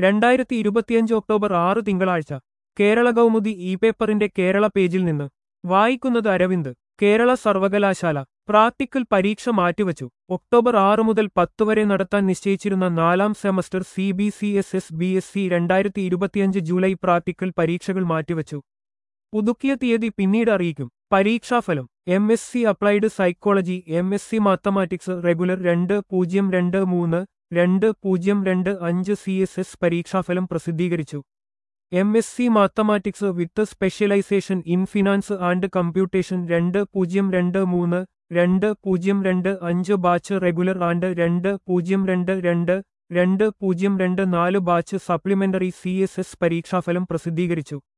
രണ്ടായിരത്തി ഇരുപത്തിയഞ്ച് ഒക്ടോബർ ആറ് തിങ്കളാഴ്ച കേരള കൗമുദി ഇ പേപ്പറിന്റെ കേരള പേജിൽ നിന്ന് വായിക്കുന്നത് അരവിന്ദ് കേരള സർവകലാശാല പ്രാക്ടിക്കൽ പരീക്ഷ മാറ്റിവച്ചു ഒക്ടോബർ ആറ് മുതൽ പത്ത് വരെ നടത്താൻ നിശ്ചയിച്ചിരുന്ന നാലാം semester C B C S S B S C രണ്ടായിരത്തി ഇരുപത്തിയഞ്ച് ജൂലൈ പ്രാക്ടിക്കൽ പരീക്ഷകൾ മാറ്റിവച്ചു പുതുക്കിയ തീയതി പിന്നീട് അറിയിക്കും പരീക്ഷാഫലം M S C applied psychology M S C mathematics regular രണ്ട് പൂജ്യം രണ്ട് മൂന്ന് രണ്ട് പൂജ്യം രണ്ട് അഞ്ച് സി എസ് എസ് പരീക്ഷാഫലം പ്രസിദ്ധീകരിച്ചു M S C mathematics with specialisation in finance and computation രണ്ട് പൂജ്യം രണ്ട് മൂന്ന് രണ്ട് പൂജ്യം രണ്ട് അഞ്ച് ബാച്ച് റെഗുലർ ആൻഡ് രണ്ട് പൂജ്യം രണ്ട് രണ്ട് രണ്ട് പൂജ്യം രണ്ട് നാല് batch supplementary C S S പരീക്ഷാഫലം പ്രസിദ്ധീകരിച്ചു